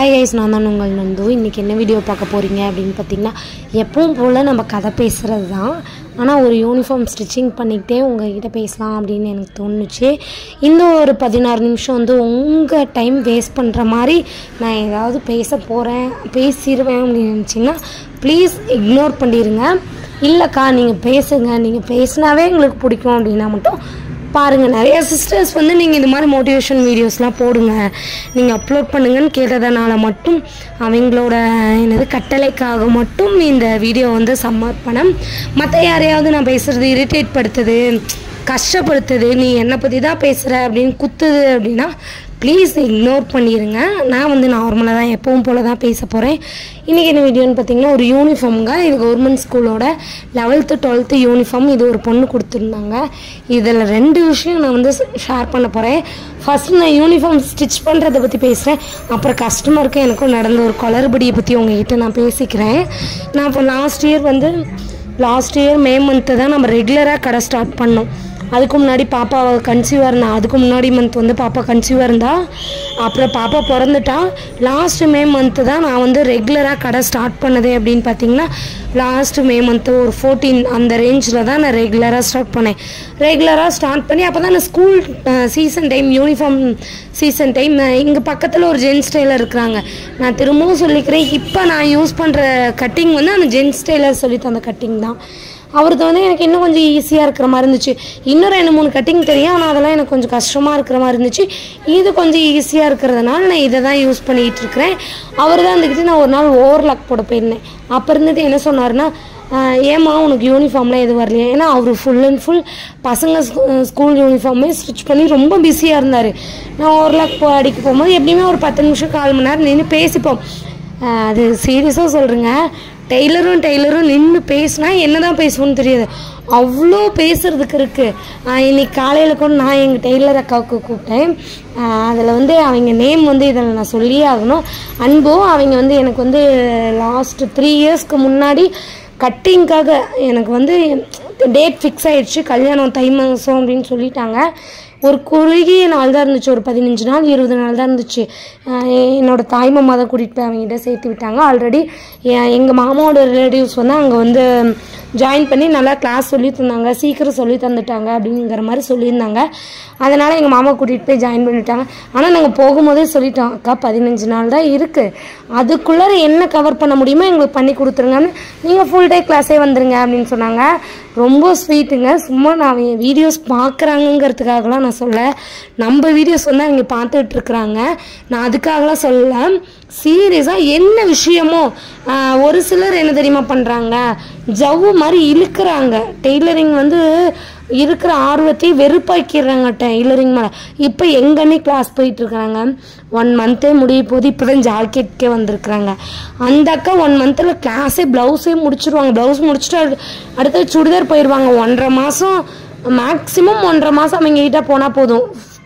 hi ice நான் தான் உங்கள் நந்து இன்றைக்கி என்ன வீடியோ பார்க்க போகிறீங்க அப்படின்னு பார்த்தீங்கன்னா எப்பவும் போல் நம்ம கதை பேசுகிறது தான் ஆனால் ஒரு யூனிஃபார்ம் ஸ்டிச்சிங் பண்ணிக்கிட்டே உங்ககிட்ட பேசலாம் அப்படின்னு எனக்கு தோணுச்சு இன்னும் ஒரு பதினாறு நிமிஷம் வந்து உங்கள் டைம் வேஸ்ட் பண்ணுற மாதிரி நான் ஏதாவது பேச போகிறேன் பேசிடுவேன் அப்படின்னு நினச்சிங்கன்னா ப்ளீஸ் இக்னோர் பண்ணிடுங்க இல்லைக்கா நீங்கள் பேசுங்க நீங்கள் பேசினாவே எங்களுக்கு பிடிக்கும் அப்படின்னா மட்டும் பாருங்கள் நிறைய சிஸ்டர்ஸ் வந்து நீங்கள் இந்த மாதிரி மோட்டிவேஷன் வீடியோஸ்லாம் போடுங்க நீங்கள் அப்லோட் பண்ணுங்கன்னு கேட்டதனால மட்டும் அவங்களோட என்னது கட்டளைக்காக மட்டும் இந்த வீடியோ வந்து சமர்ப்பணம் மற்ற யாரையாவது நான் பேசுகிறது இரிட்டேட் படுத்துது கஷ்டப்படுத்துது நீ என்னை பற்றி தான் பேசுகிற அப்படின்னு குத்துது அப்படின்னா ப்ளீஸ் இக்னோர் பண்ணிடுங்க நான் வந்து நார்மலாக தான் எப்பவும் போல தான் பேச போகிறேன் இன்றைக்கி என்ன வீடியோன்னு பார்த்தீங்கன்னா ஒரு யூனிஃபார்முங்க இது கவர்மெண்ட் ஸ்கூலோட லெவல்த்து டுவெல்த்து யூனிஃபார்ம் இது ஒரு பொண்ணு கொடுத்துருந்தாங்க இதில் ரெண்டு விஷயம் நான் வந்து ஷேர் பண்ண போகிறேன் ஃபஸ்ட் நான் யூனிஃபார்ம் ஸ்டிச் பண்ணுறதை பற்றி பேசுகிறேன் அப்புறம் கஸ்டமருக்கு எனக்கும் நடந்த ஒரு குளறுபடியை பற்றி உங்ககிட்ட நான் பேசிக்கிறேன் நான் இப்போ லாஸ்ட் இயர் வந்து லாஸ்ட் இயர் மே மந்த்து தான் நம்ம ரெகுலராக கடை ஸ்டார்ட் பண்ணோம் அதுக்கு முன்னாடி பாப்பா கன்சீவாக இருந்தா அதுக்கு முன்னாடி மந்த் வந்து பாப்பா கன்சீவாக இருந்தா அப்புறம் பாப்பா பிறந்துட்டா லாஸ்ட் மே மந்த்து தான் நான் வந்து ரெகுலராக கடை ஸ்டார்ட் பண்ணதே அப்படின்னு பார்த்தீங்கன்னா லாஸ்ட் மே மந்த்து ஒரு ஃபோர்டீன் அந்த ரேஞ்சில் தான் நான் ரெகுலராக ஸ்டார்ட் பண்ணேன் ரெகுலராக ஸ்டார்ட் பண்ணி அப்போ தான் நான் school season time uniform season time இங்கே பக்கத்தில் ஒரு ஜென்ஸ் டெய்லர் இருக்கிறாங்க நான் திரும்பவும் சொல்லிக்கிறேன் இப்போ நான் யூஸ் பண்ணுற கட்டிங் வந்து அந்த ஜென்ஸ் டெய்லர் சொல்லி தந்த கட்டிங் தான் அவரது வந்து எனக்கு இன்னும் கொஞ்சம் ஈஸியாக இருக்கிற மாதிரி இருந்துச்சு இன்னும் ரெண்டு மூணு கட்டிங் தெரியும் ஆனால் அதெல்லாம் எனக்கு கொஞ்சம் கஷ்டமாக இருக்கிற மாதிரி இருந்துச்சு இது கொஞ்சம் ஈஸியாக இருக்கிறதுனால நான் இதை தான் யூஸ் பண்ணிகிட்டு இருக்கிறேன் அவர் தான் இருந்துக்கிட்டு நான் ஒரு நாள் ஓவர்லாக் போட போயிருந்தேன் அப்போ இருந்துட்டு என்ன சொன்னார்னா ஆஹ் ஏம்மா உனக்கு யூனிஃபார்ம்லாம் எதுவும் வரலையா ஏன்னா அவர் ஃபுல் அண்ட் ஃபுல் பசங்க ஸ்கூல் யூனிஃபார்மே ஸ்டிச் பண்ணி ரொம்ப பிஸியாக இருந்தார் நான் ஓவர்லாக் போ அடிக்க போகும்போது எப்படியுமே ஒரு பத்து நிமிஷம் கால் மணி நேரம் நின்று பேசிப்போம் ஆஹ் அது சீரியஸாக சொல்கிறேங்க டெய்லரும் டெய்லரும் நின்று பேசினா என்ன தான் பேசுவோன்னு தெரியாது அவ்வளோ பேசுறதுக்கு இருக்குது இன்னைக்கு காலையில் கூட நான் எங்கள் டெய்லர் அக்காவுக்கு கூப்பிட்டேன் அதில் வந்து அவங்க நேம் வந்து இதில் நான் சொல்லியே ஆகணும் அன்போ அவங்க வந்து எனக்கு வந்து லாஸ்ட் த்ரீ இயர்ஸ்க்கு முன்னாடி கட்டிங்க்காக எனக்கு வந்து டேட் ஃபிக்ஸ் ஆயிடுச்சு கல்யாணம் தை மாதம் அப்படின்னு சொல்லிட்டாங்க ஒரு குறுகிய நாள் தான் இருந்துச்சு ஒரு பதினஞ்சு நாள் இருபது நாள் தான் இருந்துச்சு ஆஹ் என்னோட தாய் மாமா தான் கூட்டிகிட்டு போய் அவங்ககிட்ட சேர்த்து விட்டாங்க ஆல்ரெடி எங்கள் மாமாவோட ரிலேட்டிவ்ஸ் வந்து அங்கே வந்து ஜாயின் பண்ணி நல்லா கிளாஸ் சொல்லி தந்தாங்க சீக்கிரம் சொல்லி தந்துட்டாங்க அப்படிங்கிற மாதிரி சொல்லியிருந்தாங்க அதனால் எங்கள் மாமா கூட்டிகிட்டு போய் ஜாயின் பண்ணிட்டாங்க ஆனால் நாங்கள் போகும்போதே சொல்லிட்டோம் அக்கா பதினஞ்சு நாள் தான் இருக்குது அதுக்குள்ளே என்ன கவர் பண்ண முடியுமோ எங்களுக்கு பண்ணி கொடுத்துருங்கன்னு நீங்கள் ஃபுல் டே கிளாஸே வந்துருங்க அப்படின்னு சொன்னாங்க ரொம்ப ஸ்வீட்டுங்க சும்மா நான் அவங்க வீடியோஸ் பார்க்குறாங்கங்கிறதுக்காகலாம் நான் சொல்ல நம்ம வீடியோஸ் வந்து அவங்க பார்த்துட்டு இருக்கிறாங்க நான் அதுக்காகலாம் சொல்லல சீரியஸாக என்ன விஷயமோ ஆஹ், ஒரு சிலர் என்ன தெரியுமா பண்ணுறாங்க ஜவ்வு மாதிரி இழுக்கிறாங்க டெய்லரிங் வந்து இருக்கிற ஆர்வத்தையும் வெறுப்பாக்கிடுறாங்க டெய்லரிங் மேலே இப்போ எங்கன்னே கிளாஸ் போயிட்டு இருக்கிறாங்க ஒன் மந்த்தே முடிய போது இப்போ தான் ஜாக்கெட்கே வந்திருக்கிறாங்க அந்த அக்கா ஒன் மந்தில் கிளாஸே ப்ளவுஸே முடிச்சிருவாங்க ப்ளவுஸ் முடிச்சுட்டு அடு- அடுத்து சுடிதார் போயிடுவாங்க ஒன்றரை மாதம் மேக்ஸிமம் ஒன்றரை மாதம் அவங்க கிட்ட போனால் போதும்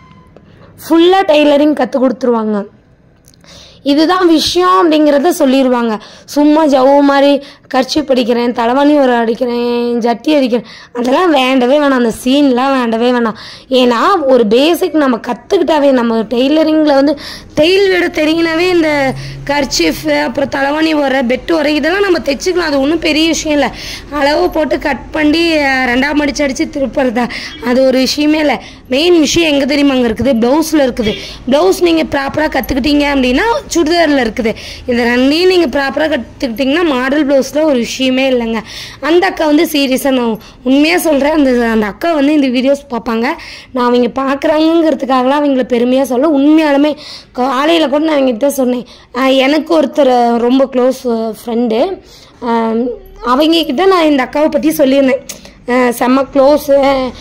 ஃபுல்லாக டெய்லரிங் கற்றுக் கொடுத்துருவாங்க இதுதான் விஷயம் அப்படிங்கிறத சொல்லிடுவாங்க சும்மா ஜவு மாதிரி கர்ச்சி படிக்கிறேன் தலைவாணி ஒரு அடிக்கிறேன் ஜட்டி அடிக்கிறேன் அதெல்லாம் வேண்டவே வேணாம் அந்த சீன்லாம் வேண்டவே வேணாம் ஏன்னா ஒரு பேசிக் நம்ம கற்றுக்கிட்டாவே நம்ம டெய்லரிங்கில் வந்து தையல் விட தெரியினாவே இந்த கர்ச்சிஃப் அப்புறம் தலைவாணி வர பெட்டு வர இதெல்லாம் நம்ம தைச்சிக்கலாம் அது ஒன்றும் பெரிய விஷயம் இல்லை அளவு போட்டு கட் பண்ணி அஹ், ரெண்டாம் அடிச்சு அடித்து திருப்புறதா அது ஒரு விஷயமே இல்லை மெயின் விஷயம் எங்கே தெரியுமா அங்கே இருக்குது ப்ளவுஸில் இருக்குது ப்ளவுஸ் நீங்கள் ப்ராப்பராக கற்றுக்கிட்டீங்க அப்படின்னா சுடிதாரில் இருக்குது இந்த ரெண்டையும் நீங்கள் ப்ராப்பராக கற்றுக்கிட்டிங்கன்னா மாடல் ப்ளவுஸில் ஒரு விஷயமே இல்லைங்க அந்த அக்கா வந்து சீரியஸாக நான் உண்மையாக சொல்கிறேன் அந்த அந்த அக்கா வந்து இந்த வீடியோஸ் பார்ப்பாங்க நான் அவங்க பார்க்குறாங்கங்கிறதுக்காகலாம் அவங்கள பெருமையாக சொல்ல உண்மையாலுமே காலையில் கூட நான் அவங்ககிட்ட சொன்னேன் ஆஹ் எனக்கு ஒருத்தர் ரொம்ப க்ளோஸ் ஃப்ரெண்டு அவங்கக்கிட்ட நான் இந்த அக்காவை பற்றி சொல்லியிருந்தேன் அஹ் செம்ம க்ளோஸு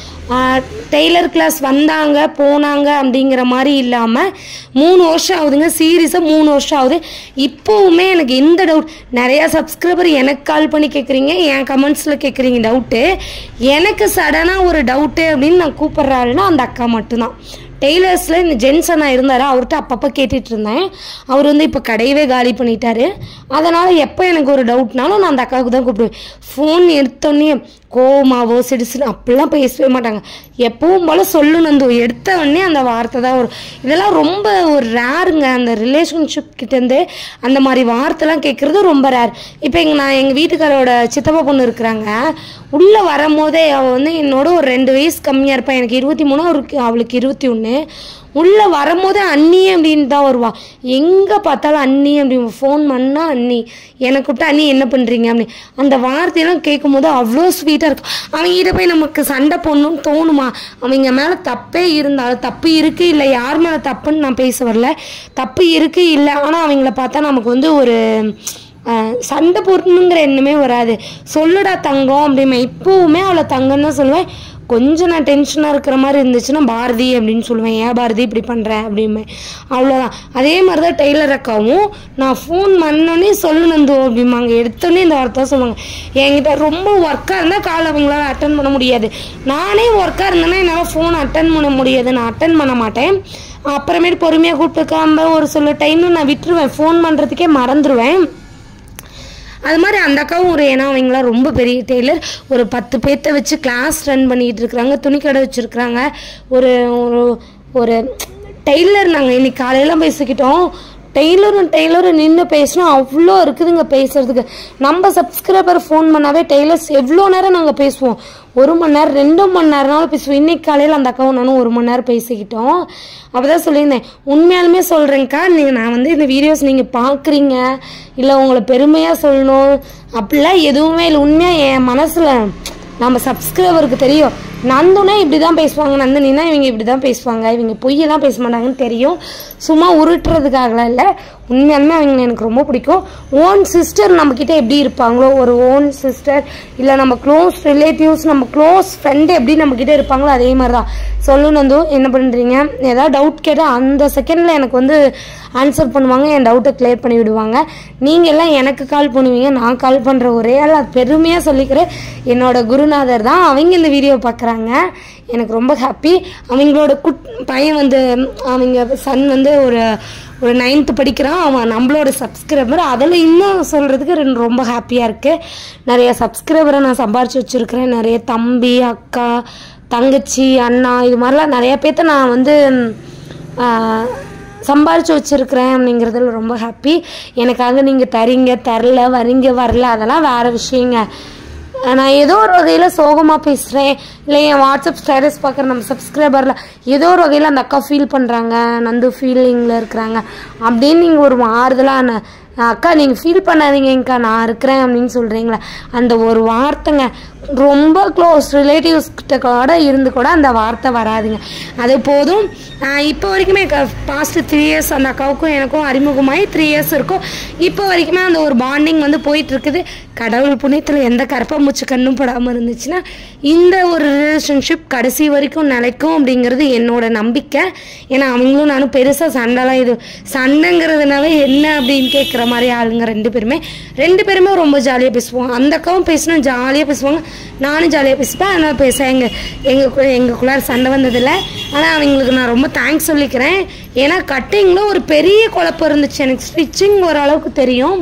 டெய்லர் கிளாஸ் வந்தாங்க போனாங்க அப்படிங்கிற மாதிரி இல்லாமல் மூணு வருஷம் ஆகுதுங்க சீரியஸாக மூணு வருஷம் ஆகுது இப்போவுமே எனக்கு எந்த டவுட் நிறையா சப்ஸ்கிரைபர் எனக்கு கால் பண்ணி கேட்குறீங்க என் கமெண்ட்ஸில் கேட்குறீங்க டவுட்டு எனக்கு சடனாக ஒரு டவுட்டு அப்படின்னு நான் கூப்பிட்ற ஆளுனா அந்த அக்கா மட்டும்தான் டெய்லர்ஸில் இந்த ஜென்ஸ் அண்ணா இருந்தார் அவர்கிட்ட அப்பப்போ கேட்டுட்டு இருந்தேன் அவர் வந்து இப்போ கடையவே காலி பண்ணிட்டாரு அதனால் எப்போ எனக்கு ஒரு டவுட்னாலும் நான் அந்த அக்காவுக்கு தான் கூப்பிடுவேன் ஃபோன் எடுத்தோடனே கோமாவோ சிடுசுன்னு அப்படிலாம் பேசவே மாட்டாங்க எப்பவும் போல் சொல்லு நந்து எடுத்த உடனே அந்த வார்த்தை தான் வரும் இதெல்லாம் ரொம்ப ஒரு ரேருங்க அந்த ரிலேஷன்ஷிப் கிட்டேருந்து அந்த மாதிரி வார்த்தைலாம் கேட்குறது ரொம்ப ரேர் இப்போ எங்கள் நான் எங்கள் வீட்டுக்காரோட சித்தப்பா பொண்ணு இருக்கிறாங்க உள்ளே வரும்போதே அவள் வந்து என்னோட ஒரு ரெண்டு வயசு கம்மியாக இருப்பாள் எனக்கு இருபத்தி மூணு அவருக்கு அவளுக்கு இருபத்தி ஒன்று உள்ளே வரும்போதே அண்ணி அப்படின்னு தான் வருவா எங்கே பார்த்தாலும் அண்ணி அப்படி ஃபோன் பண்ணால் அண்ணி எனக்கு விட்டு அண்ணி என்ன பண்ணுறீங்க அப்படி அந்த வார்த்தையெல்லாம் கேட்கும்போது அவ்வளோ ஸ்வீட்டாக இருக்கும் அவங்ககிட்ட போய் நமக்கு சண்டை போடணும்னு தோணுமா அவங்க மேலே தப்பே இருந்தாலும் தப்பு இருக்குது இல்லை யார் மேலே தப்புன்னு நான் பேச வரல தப்பு இருக்குது இல்லை ஆனால் அவங்கள பார்த்தா நமக்கு வந்து ஒரு அஹ், சண்டை போடணுங்கிற எண்ணமே வராது சொல்லுடா தங்கம் அப்படிமே இப்போவுமே அவளை தங்கன்னு தான் சொல்லுவேன் கொஞ்சம் நான் டென்ஷனாக இருக்கிற மாதிரி இருந்துச்சுன்னா பாரதி அப்படின்னு சொல்லுவேன் ஏன் பாரதி இப்படி பண்ணுற அப்படிமே அவ்வளோதான் அதே மாதிரி தான் டெய்லர் அக்காவும் நான் ஃபோன் பண்ணோன்னே சொல்லு நந்து அப்படிம்பாங்க எடுத்தோடனே இந்த வார்த்தை சொல்லுவாங்க என்கிட்ட ரொம்ப ஒர்க்காக இருந்தால் கால் அவங்களால அட்டன் பண்ண முடியாது நானே ஒர்க்காக இருந்தேன்னா என்னால் ஃபோன் அட்டன் பண்ண முடியாது நான் அட்டன் பண்ண மாட்டேன் அப்புறமேட்டு பொறுமையாக கூப்பிட்டுக்காம ஒரு சில டைமில் நான் விட்டுருவேன் ஃபோன் பண்ணுறதுக்கே மறந்துடுவேன் அது மாதிரி அந்த அக்காவும் ஒரு ஏன்னா அவங்களாம் ரொம்ப பெரிய டெய்லர் ஒரு பத்து பேர்த்த வச்சு கிளாஸ் ரன் பண்ணிகிட்டு இருக்கிறாங்க துணிக்கடை வச்சுருக்குறாங்க ஒரு ஒரு ஒரு டெய்லர் நாங்கள் இன்னைக்கு காலையில் பேசிக்கிட்டோம் டெய்லரும் டெய்லரும் நின்று பேசணும் அவ்வளோ இருக்குதுங்க பேசுறதுக்கு நம்ம சப்ஸ்கிரைபர் ஃபோன் பண்ணாவே டெய்லர்ஸ் எவ்வளோ நேரம் நாங்கள் பேசுவோம் ஒரு மணி நேரம் ரெண்டு மணி நேரம்னாலும் பேசுவோம் இன்னைக்கு காலையில் அந்த அக்காவும் நானும் ஒரு மணி நேரம் பேசிக்கிட்டோம் அப்போ தான் சொல்லியிருந்தேன் உண்மையாலுமே சொல்கிறேங்க்கா நீங்கள் நான் வந்து இந்த வீடியோஸ் நீங்கள் பார்க்குறீங்க இல்லை உங்களை பெருமையாக சொல்லணும் அப்படிலாம் எதுவுமே இல்லை உண்மையாக என் மனசில் நம்ம சப்ஸ்கிரைபருக்கு தெரியும் நந்துனா இப்படி தான் பேசுவாங்க நந்தினினா இவங்க இப்படி தான் பேசுவாங்க இவங்க பொய்யெல்லாம் பேச மாட்டாங்கன்னு தெரியும் சும்மா உருட்டுறதுக்காகலாம் இல்லை உண்மையாலுமே அவங்க எனக்கு ரொம்ப பிடிக்கும் ஓன் சிஸ்டர் நம்மக்கிட்ட எப்படி இருப்பாங்களோ ஒரு ஓன் சிஸ்டர் இல்லை நம்ம க்ளோஸ் ரிலேட்டிவ்ஸ் நம்ம க்ளோஸ் ஃப்ரெண்டு எப்படி நம்மக்கிட்ட இருப்பாங்களோ அதே மாதிரி தான் சொல்லு நந்து என்ன பண்ணுறீங்க ஏதாவது டவுட் கேட்டால் அந்த செகண்டில் எனக்கு வந்து ஆன்சர் பண்ணுவாங்க என் டவுட்டை கிளியர் பண்ணி விடுவாங்க நீங்கள் எல்லாம் எனக்கு கால் பண்ணுவீங்க நான் கால் பண்ணுற ஒரே ஆள் அது பெருமையாக சொல்லிக்கிறேன் என்னோட குருநாதர் தான் அவங்க இந்த வீடியோ பார்க்குறாங்க எனக்கு ரொம்ப ஹாப்பி அவங்களோட குட் பையன் வந்து அவங்க சன் வந்து ஒரு ஒரு நைன்த்து படிக்கிறான் அவன் நம்மளோட சப்ஸ்கிரைபர் அதில் இன்னும் சொல்கிறதுக்கு ரெண்டு ரொம்ப ஹாப்பியாக இருக்குது நிறைய சப்ஸ்கிரைபரை நான் சம்பாரிச்சு வச்சுருக்கிறேன் நிறைய தம்பி அக்கா தங்கச்சி அண்ணா இது மாதிரிலாம் நிறைய பேர்த்த நான் வந்து ஆஹ், சம்பாரிச்சு வச்சுருக்கிறேன் அப்படிங்கிறதுல ரொம்ப ஹாப்பி எனக்காக நீங்கள் தரீங்க தரல வரீங்க வரல அதெல்லாம் வேறு விஷயங்க நான் ஏதோ ஒரு வகையில் சோகமாக பேசுகிறேன் இல்லை என் வாட்ஸ்அப் ஸ்டேட்டஸ் பார்க்குற நம்ம சப்ஸ்கிரைபரில் ஏதோ ஒரு வகையில் அந்த அக்கா ஃபீல் பண்ணுறாங்க நந்து ஃபீலிங்கில் இருக்கிறாங்க அப்படின்னு நீங்கள் ஒரு ஆறுதலான அக்கா நீங்கள் ஃபீல் பண்ணாதீங்கக்கா நான் இருக்கிறேன் அப்படின்னு சொல்கிறீங்களே அந்த ஒரு வார்த்தைங்க ரொம்ப க்ளோஸ் ரிலேட்டிவ்ஸ் கிட்ட கூட இருந்து கூட அந்த வார்த்தை வராதுங்க அது போதும் ஆஹ் இப்போ வரைக்குமே பாஸ்ட் த்ரீ இயர்ஸ் அந்த அக்காவுக்கும் எனக்கும் அறிமுகமாகி த்ரீ இயர்ஸ் இருக்கும் இப்போ வரைக்குமே அந்த ஒரு பாண்டிங் வந்து போயிட்டு இருக்குது கடவுள் புண்ணியத்தில் எந்த கரப்பாம்பூச்சி கண்ணும் படாமல் இருந்துச்சுன்னா இந்த ஒரு ரிலேஷன்ஷிப் கடைசி வரைக்கும் நிலைக்கும் அப்படிங்கிறது என்னோட நம்பிக்கை ஏன்னா அவங்களும் நானும் பெருசாக சண்டைலாம் இது சண்டைங்கிறதுனால என்ன அப்படின்னு கேட்குற மாதிரி ஆளுங்க ரெண்டு பேருமே ரெண்டு பேருமே ரொம்ப ஜாலியாக பேசுவோம் அந்த அக்காவும் பேசினா ஜாலியாக பேசுவாங்க நானும் ஜாலியாக பேசிப்பேன் அதனால் பேச எங்கள் எங்கள் எங்களுக்குள்ளார சண்டை வந்ததில்லை ஆனால் அவங்களுக்கு நான் ரொம்ப தேங்க்ஸ் சொல்லிக்கிறேன் ஏன்னா கட்டிங்கில் ஒரு பெரிய குழப்பம் இருந்துச்சு எனக்கு ஸ்டிச்சிங் ஓரளவுக்கு தெரியும்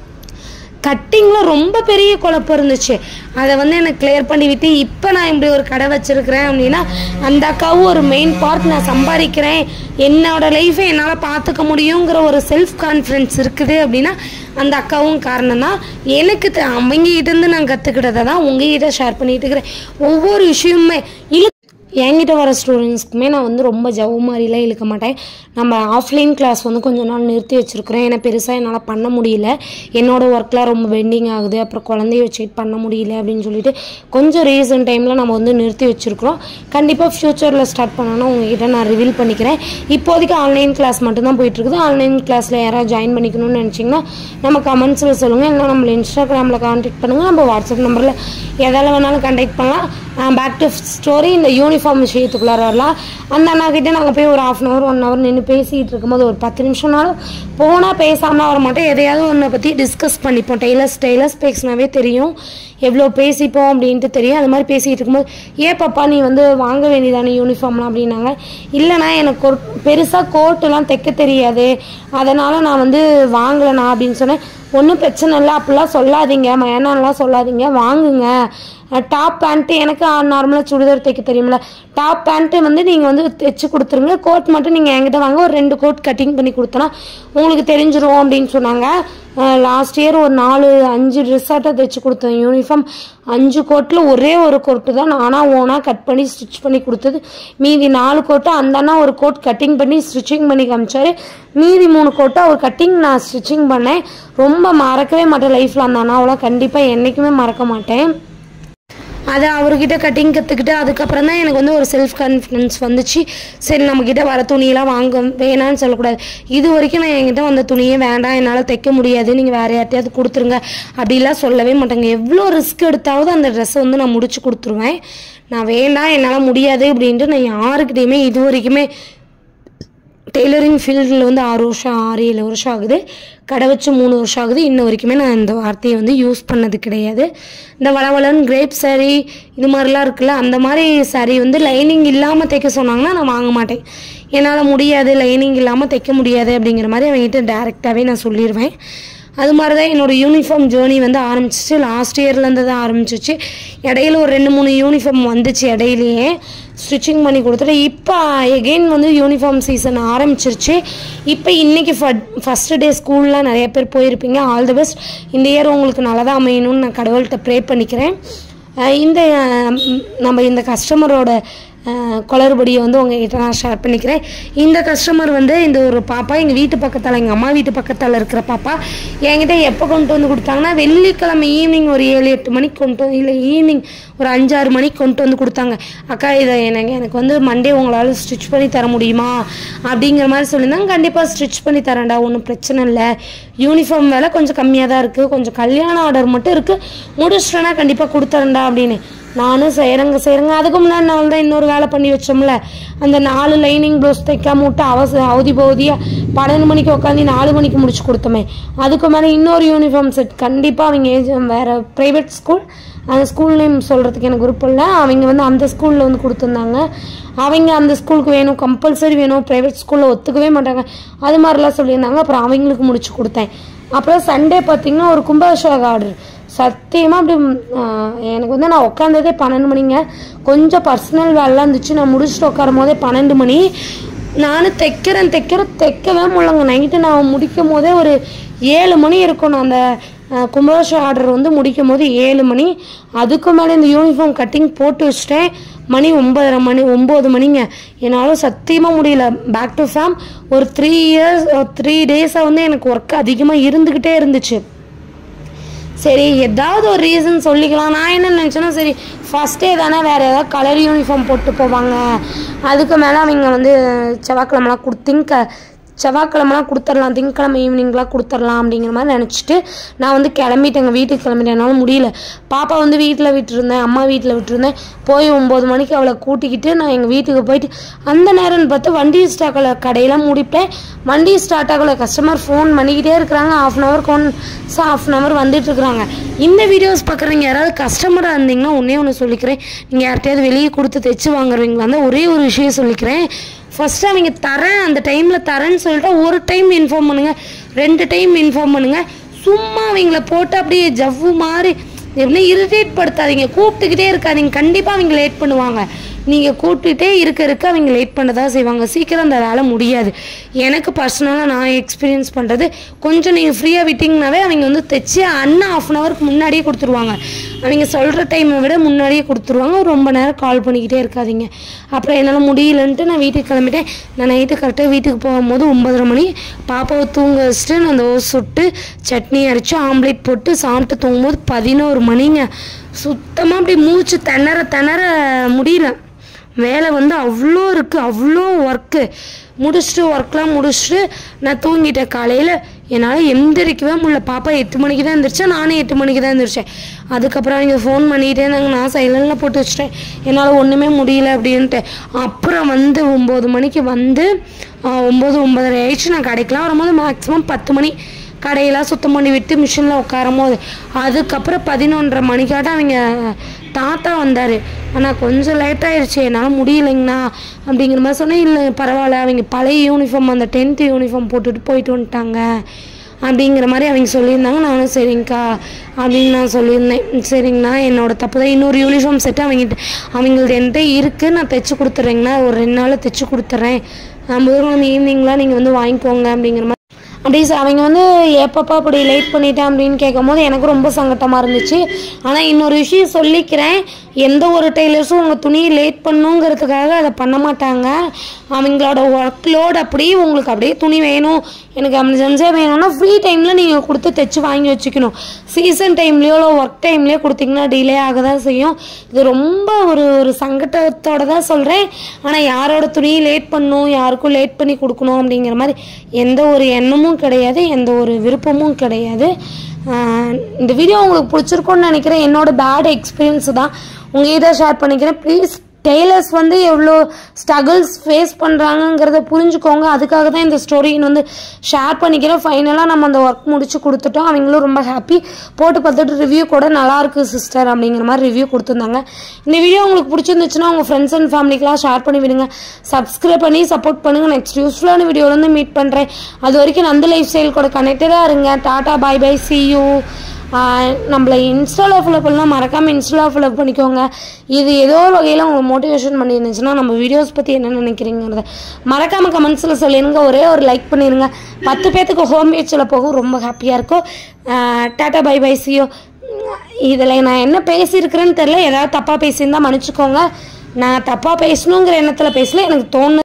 கட்டிங்கில் ரொம்ப பெரிய குழப்பம் இருந்துச்சு அதை வந்து எனக்கு கிளியர் பண்ணி விட்டு இப்போ நான் இப்படி ஒரு கடை வச்சுருக்கிறேன் அப்படின்னா அந்த அக்காவும் ஒரு மெயின் பார்ட் நான் சம்பாதிக்கிறேன் என்னோட லைஃப்பை என்னால் பார்த்துக்க முடியுங்கிற ஒரு செல்ஃப் கான்ஃபிடன்ஸ் இருக்குது அப்படின்னா அந்த அக்காவும் காரணம் தான் எனக்கு தெ- அவங்ககிட்ட இருந்து நான் கற்றுக்கிட்டதை தான் உங்ககிட்ட ஷேர் பண்ணிட்டு இருக்கிறேன் ஒவ்வொரு விஷயமுமே இழு என்கிட்ட வர ஸ்டூடெண்ட்ஸ்க்குமே நான் வந்து ரொம்ப ஜவு மாதிரிலாம் இழுக்க மாட்டேன் நம்ம ஆஃப்லைன் கிளாஸ் வந்து கொஞ்ச நாள் நிறுத்தி வச்சுருக்கிறேன் ஏன்னா பெருசாக என்னால் பண்ண முடியல என்னோட ஒர்க்லாம் ரொம்ப பெண்டிங் ஆகுது அப்புறம் குழந்தைய வச்சுட்டு பண்ண முடியல அப்படின்னு சொல்லிட்டு கொஞ்சம் ரீசன் டைமில் நம்ம வந்து நிறுத்தி வச்சுருக்கிறோம் கண்டிப்பாக ஃப்யூச்சரில் ஸ்டார்ட் பண்ணணும்னா உங்ககிட்ட நான் ரிவீல் பண்ணிக்கிறேன் இப்போதைக்கு ஆன்லைன் கிளாஸ் மட்டும்தான் போயிட்டுருக்குது ஆன்லைன் கிளாஸில் யாராவது ஜாயின் பண்ணிக்கணும்னு நினச்சிங்கன்னா நம்ம கமெண்ட்ஸில் சொல்லுங்கள் இல்லை நம்மளை இன்ஸ்டாகிராமில் கான்டாக்ட் பண்ணுங்கள் நம்ம வாட்ஸ்அப் நம்பரில் எதால் வேணாலும் கான்டாக்ட் பண்ணலாம் பேக் டு ஸ்டோரி இந்த யூனிஃபார்ம் விஷயத்துக்குள்ளார வரலாம் அந்த அண்ணா கிட்டே நாங்கள் போய் ஒரு half an hour one hour நின்று பேசிகிட்டு இருக்கும்போது ஒரு பத்து நிமிஷம்னாலும் போனால் பேசாமல் வர மாட்டோம் எதையாவது ஒன்றை பற்றி டிஸ்கஸ் பண்ணிப்போம் டெய்லர்ஸ் டெய்லர்ஸ் பேசினாவே தெரியும் எவ்வளோ பேசிப்போம் அப்படின்ட்டு தெரியும் அது மாதிரி பேசிகிட்டு இருக்கும்போது ஏன் பாப்பா நீ வந்து வாங்க வேண்டியதானே யூனிஃபார்ம்லாம் அப்படின்னாங்க இல்லைண்ணா எனக்கு ஒரு பெருசாக கோட்டெல்லாம் தைக்க தெரியாது அதனால் நான் வந்து வாங்கலைண்ணா அப்படின்னு சொன்னேன் ஒன்றும் பிரச்சனை இல்லை அப்படிலாம் சொல்லாதீங்க வேணாம்லாம் சொல்லாதீங்க வாங்குங்க டாப் பேண்ட்டு எனக்கு நார்மலாக சுடிதார் தைக்க தெரியும்ல டாப் பேண்ட்டு வந்து நீங்கள் வந்து தைச்சு கொடுத்துருங்க கோட் மட்டும் நீங்கள் என்கிட்ட வாங்க ஒரு ரெண்டு கோட் கட்டிங் பண்ணி கொடுத்தனா உங்களுக்கு தெரிஞ்சிரும் அப்படின்னு சொன்னாங்க லாஸ்ட் இயர் ஒரு நாலு அஞ்சு ட்ரெஸ்ஸாட்ட தைச்சு கொடுத்தேன் யூனிஃபார்ம் அஞ்சு கோட்டில் ஒரே ஒரு கோட்டு தான் நானாக ஓனாக கட் பண்ணி ஸ்டிச் பண்ணி கொடுத்தது மீதி நாலு கோட்டை அந்த அண்ணா ஒரு கோட் கட்டிங் பண்ணி ஸ்டிச்சிங் பண்ணி காமிச்சாரு மீதி மூணு கோட்டை ஒரு கட்டிங் நான் ஸ்டிச்சிங் பண்ணேன் ரொம்ப மறக்கவே மாட்டேன் லைஃப்பில் அந்த அண்ணாவெல்லாம் கண்டிப்பாக என்றைக்குமே மறக்க மாட்டேன் அது அவர்கிட்ட கட்டிங் கற்றுக்கிட்டு அதுக்கப்புறம் தான் எனக்கு வந்து ஒரு செல்ஃப் கான்ஃபிடன்ஸ் வந்துச்சு சரி நம்மக்கிட்ட வர துணியெல்லாம் வாங்க வேணான்னு சொல்லக்கூடாது இது வரைக்கும் நான் என்கிட்ட வந்த துணியே வேண்டாம் என்னால் தைக்க முடியாது நீங்கள் வேறு யார்ட்டையாவது கொடுத்துருங்க அப்படிலாம் சொல்லவே மாட்டேங்க எவ்வளோ ரிஸ்க் எடுத்தாவது அந்த ட்ரெஸ்ஸை வந்து நான் முடிச்சு கொடுத்துருவேன் நான் வேண்டாம் என்னால் முடியாது அப்படின்ட்டு நான் யாருக்கிட்டையுமே இது வரைக்குமே டெய்லரிங் ஃபீல்டில் வந்து ஆறு வருஷம் ஆறு ஏழு வருஷம் ஆகுது கடை வச்சு மூணு வருஷம் ஆகுது இன்ன வரைக்குமே நான் இந்த வார்த்தையை வந்து யூஸ் பண்ணது கிடையாது இந்த வளவளன்னு கிரேப் saree இது மாதிரிலாம் இருக்குல்ல அந்த மாதிரி saree வந்து லைனிங் இல்லாமல் தைக்க சொன்னாங்கன்னா நான் வாங்க மாட்டேன் என்னால் முடியாது லைனிங் இல்லாமல் தைக்க முடியாது அப்படிங்கிற மாதிரி அவங்ககிட்ட டேரெக்டாகவே நான் சொல்லிடுவேன் அது மாதிரி தான் என்னோடய யூனிஃபார்ம் ஜேர்னி வந்து ஆரம்பிச்சிச்சு லாஸ்ட் இயர்லேருந்து தான் ஆரம்பிச்சிச்சு இடையில ஒரு ரெண்டு மூணு யூனிஃபார்ம் வந்துச்சு இடையிலேயே ஸ்டிச்சிங் பண்ணி கொடுத்துட்டு இப்போ எகெயின் வந்து யூனிஃபார்ம் சீசன் ஆரம்பிச்சிருச்சு இப்போ இன்றைக்கி ஃபஸ்ட்டு டே ஸ்கூலில் நிறைய பேர் போயிருப்பீங்க ஆல் தி பெஸ்ட் இந்த இயர் உங்களுக்கு நல்லதாக அமையணும்னு நான் கடவுள்கிட்ட ப்ரே பண்ணிக்கிறேன் அஹ் இந்த அஹ், ம், நம்ம இந்த கஸ்டமரோட குளறுபடியை வந்து உங்ககிட்ட நான் ஷேர் பண்ணிக்கிறேன் இந்த கஸ்டமர் வந்து இந்த ஒரு பாப்பா எங்கள் வீட்டு பக்கத்தில் எங்கள் அம்மா வீட்டு பக்கத்தில் இருக்கிற பாப்பா என்கிட்ட எப்போ கொண்டு வந்து கொடுத்தாங்கன்னா வெள்ளிக்கிழமை ஈவினிங் ஒரு ஏழு எட்டு மணிக்கு கொண்டு வந்து இல்லை ஈவினிங் ஒரு அஞ்சாறு மணிக்கு கொண்டு வந்து கொடுத்தாங்க அக்கா இதை எனக்கு எனக்கு வந்து மண்டே உங்களால் ஸ்டிச் பண்ணி தர முடியுமா அப்படிங்கிற மாதிரி சொல்லியிருந்தாங்க கண்டிப்பாக ஸ்டிச் பண்ணி தரேன்டா ஒன்றும் பிரச்சனை இல்லை யூனிஃபார்ம் விலை கொஞ்சம் கம்மியாக தான் இருக்குது கொஞ்சம் கல்யாண ஆர்டர் மட்டும் இருக்குது முடிச்சிட்டேன்னா கண்டிப்பாக கொடுத்துறேன்டா அப்படின்னு நானும் செய்கிறேங்க செய்கிறேங்க அதுக்கு முன்னாடி நாள் தான் இன்னொரு வேலை பண்ணி வச்சோம்ல அந்த நாலு லைனிங் ப்ளவுஸ் தைக்காம விட்டு அவச அவதி பகுதியாக பன்னெண்டு மணிக்கு உட்காந்து நாலு மணிக்கு முடிச்சு கொடுத்தோமே அதுக்கு மேலே இன்னொரு யூனிஃபார்ம் செட் கண்டிப்பாக அவங்க ஏஜ் வேறு ப்ரைவேட் ஸ்கூல் அந்த ஸ்கூல் நேம் சொல்கிறதுக்கு எனக்கு விருப்பம் இல்லை அவங்க வந்து அந்த ஸ்கூலில் வந்து கொடுத்துருந்தாங்க அவங்க அந்த ஸ்கூலுக்கு வேணும் கம்பல்சரி வேணும் ப்ரைவேட் ஸ்கூலில் ஒத்துக்கவே மாட்டாங்க அது மாதிரிலாம் சொல்லியிருந்தாங்க அப்புறம் அவங்களுக்கு முடிச்சு கொடுத்தேன் அப்புறம் சண்டே பார்த்தீங்கன்னா ஒரு கும்பாபிஷேக ஆர்டர் சத்தியமாக அப்படி ம், ஆஹ், எனக்கு வந்து நான் உட்காந்ததே பன்னெண்டு மணிங்க கொஞ்சம் பர்சனல் வேலைலாம் இருந்துச்சு நான் முடிச்சுட்டு உட்காரும் போதே பன்னெண்டு மணி நானும் தைக்கிறேன் தைக்கிறேன் தைக்கவே முடியலங்க நைட்டு நான் முடிக்கும் போதே ஒரு ஏழு மணி இருக்கணும் அந்த கும்பாஷ ஆர்டர் வந்து முடிக்கும் போது ஏழு மணி அதுக்கு மேலே இந்த யூனிஃபார்ம் கட்டிங் போட்டு வச்சிட்டேன் மணி ஒன்பதரை மணி ஒம்பது மணிங்க என்னால் சத்தியமாக முடியல பேக் டு ஃபேம் ஒரு த்ரீ இயர்ஸ் த்ரீ டேஸாக வந்து எனக்கு ஒர்க் அதிகமாக இருந்துக்கிட்டே இருந்துச்சு சரி ஏதாவது ஒரு ரீசன் சொல்லிக்கலாம் நான் என்ன நினச்சேன்னா சரி ஃபஸ்ட் டே தானே வேறு ஏதாவது கலர் யூனிஃபார்ம் போட்டு போவாங்க அதுக்கு மேலே அவங்க வந்து செவ்வாய்க்கிழமெலாம் கொடு திங்க செவ்வாய்க்கிழமெலாம் கொடுத்துர்லாம் திங்கக்கிழமை ஈவினிங்லாம் கொடுத்துர்லாம் அப்படிங்கிற மாதிரி நினச்சிட்டு நான் வந்து கிளம்பிட்டேங்க வீட்டுக்கு கிளம்பிட்டேன் என்னால் முடியல பாப்பா வந்து வீட்டில் விட்டுருந்தேன் அம்மா வீட்டில் விட்டுருந்தேன் போய் ஒம்பது மணிக்கு அவளை கூட்டிக்கிட்டு நான் எங்கள் வீட்டுக்கு போயிட்டு அந்த நேரம்னு பார்த்து வண்டி ஸ்டாக் ஆகல கடையெல்லாம் மூடிட்டேன் வண்டி ஸ்டார்ட் ஆகல கஸ்டமர் ஃபோன் பண்ணிக்கிட்டே இருக்கிறாங்க ஆஃப் அன் ஹவர் கொன் ஆஃப் அன் ஹவர் வந்துட்டு இருக்கிறாங்க இந்த வீடியோஸ் பார்க்குறவங்க யாராவது கஸ்டமராக இருந்தீங்கன்னா ஒன்றே ஒன்று சொல்லிக்கிறேன் நீங்கள் யார்கிட்டயாவது வெளியே கொடுத்து தைச்சு வாங்குறவங்களா இருந்தால் ஒரே ஒரு விஷயம் சொல்லிக்கிறேன் ஃபஸ்ட்டு அவங்க தரேன் அந்த டைமில் தரேன்னு சொல்லிட்டு ஒரு டைம் இன்ஃபார்ம் பண்ணுங்கள் ரெண்டு டைம் இன்ஃபார்ம் பண்ணுங்கள் சும்மா அவங்கள போட்டு அப்படியே ஜவ்வு மாதிரி எப்படின்னா இரிட்டேட் படுத்தாதீங்க கூப்பிட்டுக்கிட்டே இருக்காதீங்க கண்டிப்பாக அவங்க லேட் பண்ணுவாங்க நீங்கள் கூப்பிட்டுட்டே இருக்க இருக்க அவங்க லேட் பண்ண தான் செய்வாங்க சீக்கிரம் அந்த வேலை முடியாது எனக்கு பர்சனலாக நான் எக்ஸ்பீரியன்ஸ் பண்ணுறது கொஞ்சம் நீங்கள் ஃப்ரீயாக விட்டிங்கனாவே அவங்க வந்து தைச்சி அண்ணன் ஆஃப் அன் ஹவருக்கு முன்னாடியே கொடுத்துருவாங்க அவங்க சொல்கிற டைமை விட முன்னாடியே கொடுத்துருவாங்க ரொம்ப நேரம் கால் பண்ணிக்கிட்டே இருக்காதீங்க அப்புறம் என்னால் முடியலன்ட்டு நான் வீட்டுக்கு கிளம்பிட்டேன் நான் நைட்டு கரெக்டாக வீட்டுக்கு போகும்போது ஒம்பதரை மணி பாப்பாவை தூங்க வச்சுட்டு நான் தோசை சுட்டு சட்னி அரைச்சி ஆம்லேட் போட்டு சாப்பிட்டு தூங்கும்போது பதினோரு மணிங்க சுத்தமாக அப்படி மூச்சு திணற திணற முடியல வேலை வந்து அவ்வளோ இருக்குது அவ்வளோ ஒர்க்கு முடிச்சுட்டு ஒர்க்லாம் முடிச்சுட்டு நான் தூங்கிட்டேன் காலையில் என்னால் எந்திரிக்கவே முடியல பாப்பா எட்டு மணிக்கு தான் எழுந்திரிச்சேன் நானே எட்டு மணிக்கு தான் எழுந்திரிச்சேன் அதுக்கப்புறம் அவங்க ஃபோன் பண்ணிகிட்டே இருந்தாங்க நான் சைலண்டில் போட்டு வச்சிட்டேன் என்னால் ஒன்றுமே முடியல அப்படின்ட்டு அப்புறம் வந்து ஒம்பது மணிக்கு வந்து ஆஹ், ஒம்பது ஒம்பதரை ஆயிடுச்சு நான் கடைக்கெலாம் வரும்போது மேக்ஸிமம் பத்து மணி கடையெல்லாம் சுத்தம் பண்ணி விட்டு மிஷினில் உட்காரும் போது அதுக்கப்புறம் பதினொன்றரை மணிக்காட்டம் அவங்க தாத்தா வந்தார் ஆனால் கொஞ்சம் லேட் ஆயிடுச்சு என்னால் முடியலைங்கண்ணா அப்படிங்கிற மாதிரி சொன்னேன் இல்லை பரவாயில்ல அவங்க பழைய யூனிஃபார்ம் அந்த டென்த்து யூனிஃபார்ம் போட்டுட்டு போயிட்டு வந்துட்டாங்க அப்படிங்கிற மாதிரி அவங்க சொல்லியிருந்தாங்க நானும் சரிங்கக்கா அப்படின்னு நான் சொல்லியிருந்தேன் சரிங்கண்ணா என்னோட தப்பு தான் இன்னொரு யூனிஃபார்ம் செட்டு அவங்ககிட்ட அவங்களது என்கிட்ட இருக்குது நான் தைச்சி கொடுத்துட்றேங்கண்ணா ஒரு ரெண்டு நாளில் தைச்சி கொடுத்துட்றேன் புதன்கிழமை ஈவினிங்லாம் நீங்கள் வந்து வாங்கிக்கோங்க அப்படிங்கிற மாதிரி அப்படி ச- அவங்க வந்து எப்பப்பா அப்படி லேட் பண்ணிட்டேன் அப்படின்னு கேட்கும்போது எனக்கு ரொம்ப சங்கட்டமாக இருந்துச்சு ஆனால் இன்னொரு விஷயம் சொல்லிக்கிறேன் எந்த ஒரு டெய்லர்ஸும் உங்கள் துணியை லேட் பண்ணுங்கிறதுக்காக அதை பண்ண மாட்டாங்க அவங்களோட ஒர்க் லோட் அப்படி உங்களுக்கு அப்படியே துணி வேணும் எனக்கு எமர்ஜென்சியாக வேணும்னா ஃப்ரீ டைமில் நீங்கள் கொடுத்து தைச்சு வாங்கி வச்சுக்கணும் சீசன் டைம்லேயோ இல்லை ஒர்க் டைம்லேயோ கொடுத்தீங்கன்னா டிலே ஆக தான் செய்யும் இது ரொம்ப ஒரு ஒரு சங்கட்டத்தோட தான் சொல்கிறேன் ஆனால் யாரோட துணியை லேட் பண்ணணும் யாருக்கும் லேட் பண்ணி கொடுக்கணும் அப்படிங்கிற மாதிரி எந்த ஒரு எண்ணமும் கிடையாது எந்த ஒரு விருப்பமும் கிடையாது ஆஹ் இந்த வீடியோ உங்களுக்கு பிடிச்சிருக்கும்னு நினைக்கிறேன் என்னோட பேட் எக்ஸ்பீரியன்ஸ் தான் உங்ககிட்ட ஷேர் பண்ணிக்கிறேன் ப்ளீஸ் டெய்லர்ஸ் வந்து எவ்வளோ ஸ்ட்ரகிள்ஸ் ஃபேஸ் பண்ணுறாங்கங்கிறத புரிஞ்சுக்கோங்க அதுக்காக தான் இந்த ஸ்டோரின்னு வந்து ஷேர் பண்ணிக்கிறேன் ஃபைனலாக நம்ம அந்த ஒர்க் முடிச்சு கொடுத்துட்டோம் அவங்களும் ரொம்ப ஹாப்பி போட்டு பார்த்துட்டு ரிவ்யூ கூட நல்லா இருக்கு சிஸ்டர் அப்படிங்கிற மாதிரி ரிவ்யூ கொடுத்துருந்தாங்க இந்த வீடியோ உங்களுக்கு பிடிச்சிருந்துச்சுன்னா உங்கள் ஃப்ரெண்ட்ஸ் அண்ட் ஃபேமிலிக்கெலாம் ஷேர் பண்ணி விடுங்க சப்ஸ்கிரைப் பண்ணி சப்போர்ட் பண்ணுங்கள் நெக்ஸ்ட் யூஸ்ஃபுல்லான வீடியோலேருந்து மீட் பண்ணுறேன் அது வரைக்கும் நந்து லைஃப் ஸ்டைல் கூட கனெக்டடாக இருங்க tata bye bye see you நம்மளை இன்ஸ்டாவில் ஃபாலோ பண்ணலாம் மறக்காமல் இன்ஸ்டாவில் ஃபாலோ பண்ணிக்கோங்க இது ஏதோ ஒரு வகையில் உங்களுக்கு மோட்டிவேஷன் பண்ணியிருந்துச்சுன்னா நம்ம வீடியோஸ் பற்றி என்ன நினைக்கிறீங்கிறத மறக்காமல் கமெண்ட்ஸில் சொல்லிடுங்க ஒரே ஒரு லைக் பண்ணிடுங்க பத்து பேர்த்துக்கு ஹோம் பேஜில் போகும் ரொம்ப ஹாப்பியாக இருக்கும் டாட்டா பை பை சியோ இதில் நான் என்ன பேசியிருக்கிறேன்னு தெரில ஏதாவது தப்பாக பேசியிருந்தா மன்னிச்சுக்கோங்க நான் தப்பாக பேசணுங்கிற எண்ணத்தில் பேசல எனக்கு தோணு